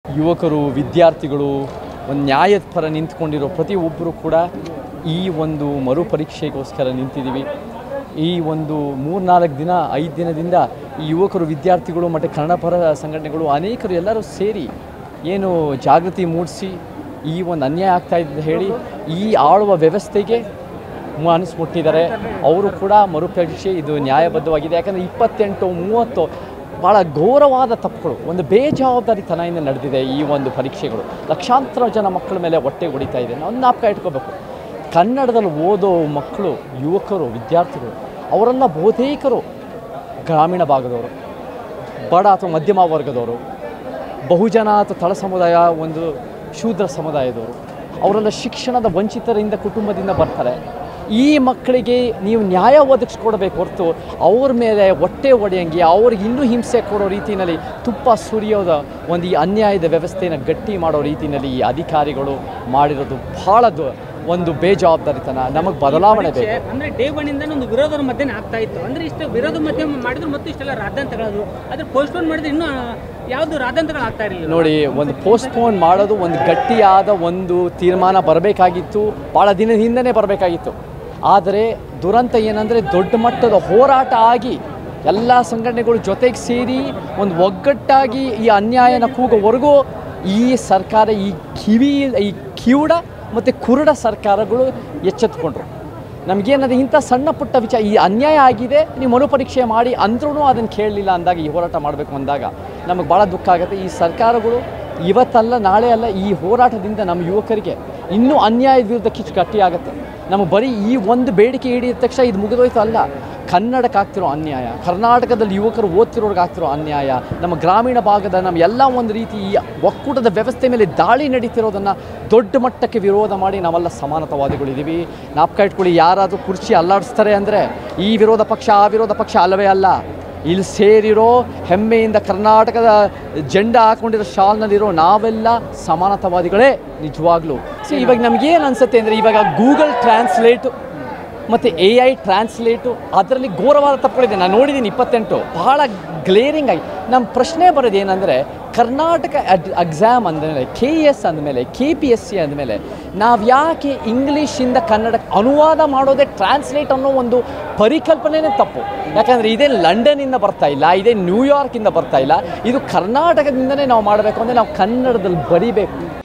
ಯುವಕರು ವಿದ್ಯಾರ್ಥಿಗಳು ಒಂದು ನ್ಯಾಯದ ಪರ ನಿಂತ್ಕೊಂಡಿರೋ ಪ್ರತಿಯೊಬ್ಬರು ಕೂಡ ಈ ಒಂದು ಮರುಪರೀಕ್ಷೆಗೋಸ್ಕರ ನಿಂತಿದ್ದೀವಿ ಈ ಒಂದು ಮೂರ್ನಾಲ್ಕು ದಿನ ಐದು ದಿನದಿಂದ ಈ ಯುವಕರು ವಿದ್ಯಾರ್ಥಿಗಳು ಮತ್ತು ಕನ್ನಡ ಪರ ಸಂಘಟನೆಗಳು ಅನೇಕರು ಎಲ್ಲರೂ ಸೇರಿ ಏನು ಜಾಗೃತಿ ಮೂಡಿಸಿ ಈ ಒಂದು ಅನ್ಯಾಯ ಆಗ್ತಾ ಇದೆ ಅಂತ ಹೇಳಿ ಈ ಆಳುವ ವ್ಯವಸ್ಥೆಗೆ ಮನಸ್ಸು ಮುಟ್ಟಿದ್ದಾರೆ ಅವರು ಕೂಡ ಮರುಪರೀಕ್ಷೆ ಇದು ನ್ಯಾಯಬದ್ಧವಾಗಿದೆ ಯಾಕಂದರೆ ಇಪ್ಪತ್ತೆಂಟು ಮೂವತ್ತು ಭಾಳ ಘೋರವಾದ ತಪ್ಪುಗಳು ಒಂದು ಬೇಜವಾಬ್ದಾರಿತನದಿಂದ ನಡೆದಿದೆ ಈ ಒಂದು ಪರೀಕ್ಷೆಗಳು ಲಕ್ಷಾಂತರ ಜನ ಮಕ್ಕಳ ಮೇಲೆ ಹೊಟ್ಟೆ ಹೊಡಿತಾ ಇದೆ ನಾವು ಜ್ಞಾಪಕ ಇಟ್ಕೋಬೇಕು ಕನ್ನಡದಲ್ಲಿ ಓದೋ ಮಕ್ಕಳು ಯುವಕರು ವಿದ್ಯಾರ್ಥಿಗಳು ಅವರೆಲ್ಲ ಬಹುತೇಕರು ಗ್ರಾಮೀಣ ಭಾಗದವರು ಬಡ ಅಥವಾ ಮಧ್ಯಮ ವರ್ಗದವರು ಬಹುಜನ ಅಥವಾ ತಳ ಸಮುದಾಯ ಒಂದು ಶೂದ್ರ ಸಮುದಾಯದವರು ಅವರೆಲ್ಲ ಶಿಕ್ಷಣದ ವಂಚಿತರಿಂದ ಕುಟುಂಬದಿಂದ ಬರ್ತಾರೆ ಈ ಮಕ್ಕಳಿಗೆ ನೀವು ನ್ಯಾಯ ಒದಗಿಸ್ಕೊಡ್ಬೇಕು ಹೊರತು ಅವ್ರ ಮೇಲೆ ಹೊಟ್ಟೆ ಹೊಡೆಯಂಗೆ ಅವ್ರಿಗೆ ಇನ್ನೂ ಹಿಂಸೆ ಕೊಡೋ ರೀತಿಯಲ್ಲಿ ತುಪ್ಪ ಸುರಿಯೋದ ಒಂದು ಈ ಅನ್ಯಾಯದ ವ್ಯವಸ್ಥೆಯನ್ನು ಗಟ್ಟಿ ಮಾಡೋ ರೀತಿಯಲ್ಲಿ ಈ ಅಧಿಕಾರಿಗಳು ಮಾಡಿರೋದು ಭಾಳ ದು- ಒಂದು ಬೇಜವಾಬ್ದಾರಿತನ ನಮಗೆ ಬದಲಾವಣೆ ಬೇಕು ಅಂದ್ರೆ ಡೇ ಒನ್ ಇಂದ ಒಂದು ವಿರೋಧದ ಮಧ್ಯೆ ಆಗ್ತಾ ಇತ್ತು ಅಂದ್ರೆ ಇಷ್ಟು ವಿರೋಧ ಮಧ್ಯೆ ಮಾಡಿದ್ರು ಮತ್ತು ಇಷ್ಟೆಲ್ಲ ರಾದ್ಧಾಂತಗಳು ಆದ್ರೆ ಪೋಸ್ಟ್ಪೋನ್ ಮಾಡಿದ್ರೆ ಇನ್ನೂ ಯಾವುದು ರಾದ್ಧಾಂತಗಳು ಆಗ್ತಾ ಇರಲಿಲ್ಲ ನೋಡಿ ಒಂದು ಪೋಸ್ಟ್ಪೋನ್ ಮಾಡೋದು ಒಂದು ಗಟ್ಟಿಯಾದ ಒಂದು ತೀರ್ಮಾನ ಬರಬೇಕಾಗಿತ್ತು ಭಾಳ ದಿನದ ಹಿಂದನೇ ಬರಬೇಕಾಗಿತ್ತು ಆದರೆ ದುರಂತ ಏನಂದರೆ ದೊಡ್ಡ ಮಟ್ಟದ ಹೋರಾಟ ಆಗಿ ಎಲ್ಲ ಸಂಘಟನೆಗಳು ಜೊತೆಗೆ ಸೇರಿ ಒಂದು ಒಗ್ಗಟ್ಟಾಗಿ ಈ ಅನ್ಯಾಯನ ಕೂಗೋವರೆಗೂ ಈ ಸರ್ಕಾರ ಈ ಕಿವಿ ಈ ಕಿವುಡ ಮತ್ತು ಕುರುಡ ಸರ್ಕಾರಗಳು ಎಚ್ಚೆತ್ಕೊಂಡ್ರು ನಮಗೇನದು ಇಂಥ ಸಣ್ಣ ಪುಟ್ಟ ವಿಚಾರ ಈ ಅನ್ಯಾಯ ಆಗಿದೆ ನೀವು ಮರುಪರೀಕ್ಷೆ ಮಾಡಿ ಅಂದ್ರೂ ಅದನ್ನು ಕೇಳಲಿಲ್ಲ ಅಂದಾಗ ಈ ಹೋರಾಟ ಮಾಡಬೇಕು ಅಂದಾಗ ನಮಗೆ ಭಾಳ ದುಃಖ ಆಗುತ್ತೆ ಈ ಸರ್ಕಾರಗಳು ಇವತ್ತಲ್ಲ ನಾಳೆ ಅಲ್ಲ ಈ ಹೋರಾಟದಿಂದ ನಮ್ಮ ಯುವಕರಿಗೆ ಇನ್ನೂ ಅನ್ಯಾಯದ ವಿರುದ್ಧ ಕಿಚ್ಚು ಗಟ್ಟಿ ಆಗುತ್ತೆ ನಮಗೆ ಬರೀ ಈ ಒಂದು ಬೇಡಿಕೆ ಹಿಡಿದ ತಕ್ಷಣ ಇದು ಮುಗಿದೋಯ್ತು ಅಲ್ಲ ಕನ್ನಡಕ್ಕೆ ಆಗ್ತಿರೋ ಅನ್ಯಾಯ ಕರ್ನಾಟಕದಲ್ಲಿ ಯುವಕರು ಓದ್ತಿರೋರ್ಗೆ ಆಗ್ತಿರೋ ಅನ್ಯಾಯ ನಮ್ಮ ಗ್ರಾಮೀಣ ಭಾಗದ ನಮ್ಮ ಎಲ್ಲ ಒಂದು ರೀತಿ ಈ ಒಕ್ಕೂಟದ ವ್ಯವಸ್ಥೆ ಮೇಲೆ ದಾಳಿ ನಡೀತಿರೋದನ್ನು ದೊಡ್ಡ ಮಟ್ಟಕ್ಕೆ ವಿರೋಧ ಮಾಡಿ ನಾವೆಲ್ಲ ಸಮಾನತಾವಾದಿಗಳಿದ್ದೀವಿ ನಾಪ್ಕ ಇಟ್ಕೊಳ್ಳಿ ಯಾರಾದರೂ ಕುರ್ಚಿ ಅಲ್ಲಾಡಿಸ್ತಾರೆ ಅಂದರೆ ಈ ವಿರೋಧ ಪಕ್ಷ ಆ ವಿರೋಧ ಪಕ್ಷ ಅಲ್ಲವೇ ಅಲ್ಲ ಇಲ್ಲಿ ಸೇರಿರೋ ಹೆಮ್ಮೆಯಿಂದ ಕರ್ನಾಟಕದ ಜೆಂಡಾ ಹಾಕೊಂಡಿರೋ ಶಾಲ್ನಲ್ಲಿರೋ ನಾವೆಲ್ಲ ಸಮಾನತಾವಾದಿಗಳೇ ನಿಜವಾಗ್ಲೂ ಸೊ ಇವಾಗ ನಮಗೇನು ಅನ್ಸುತ್ತೆ ಅಂದರೆ ಇವಾಗ ಗೂಗಲ್ ಟ್ರಾನ್ಸ್ಲೇಟು ಮತ್ತು ಎ ಐ ಟ್ರಾನ್ಸ್ಲೇಟು ಅದರಲ್ಲಿ ಘೋರವಾದ ತಪ್ಪುಗಳಿದೆ ನಾನು ನೋಡಿದ್ದೀನಿ ಇಪ್ಪತ್ತೆಂಟು ಬಹಳ ಗ್ಲೇರಿಂಗ್ ಆಗಿ ನಮ್ಮ ಪ್ರಶ್ನೆ ಬರೋದು ಏನಂದರೆ ಕರ್ನಾಟಕ ಅಡ್ ಎಕ್ಸಾಮ್ ಅಂದಮೇಲೆ ಕೆ ಇ ಎಸ್ ಅಂದಮೇಲೆ ಕೆ ಪಿ ಎಸ್ ಸಿ ಅಂದಮೇಲೆ ನಾವು ಯಾಕೆ ಇಂಗ್ಲೀಷಿಂದ ಕನ್ನಡಕ್ಕೆ ಅನುವಾದ ಮಾಡೋದೇ ಟ್ರಾನ್ಸ್ಲೇಟ್ ಅನ್ನೋ ಒಂದು ಪರಿಕಲ್ಪನೆನೇ ತಪ್ಪು ಯಾಕಂದರೆ ಇದೇ ಲಂಡನ್ನಿಂದ ಬರ್ತಾ ಇಲ್ಲ ಇದೇ ನ್ಯೂಯಾರ್ಕಿಂದ ಬರ್ತಾ ಇಲ್ಲ ಇದು ಕರ್ನಾಟಕದಿಂದನೇ ನಾವು ಮಾಡಬೇಕು ಅಂದರೆ ನಾವು ಕನ್ನಡದಲ್ಲಿ ಬರಿಬೇಕು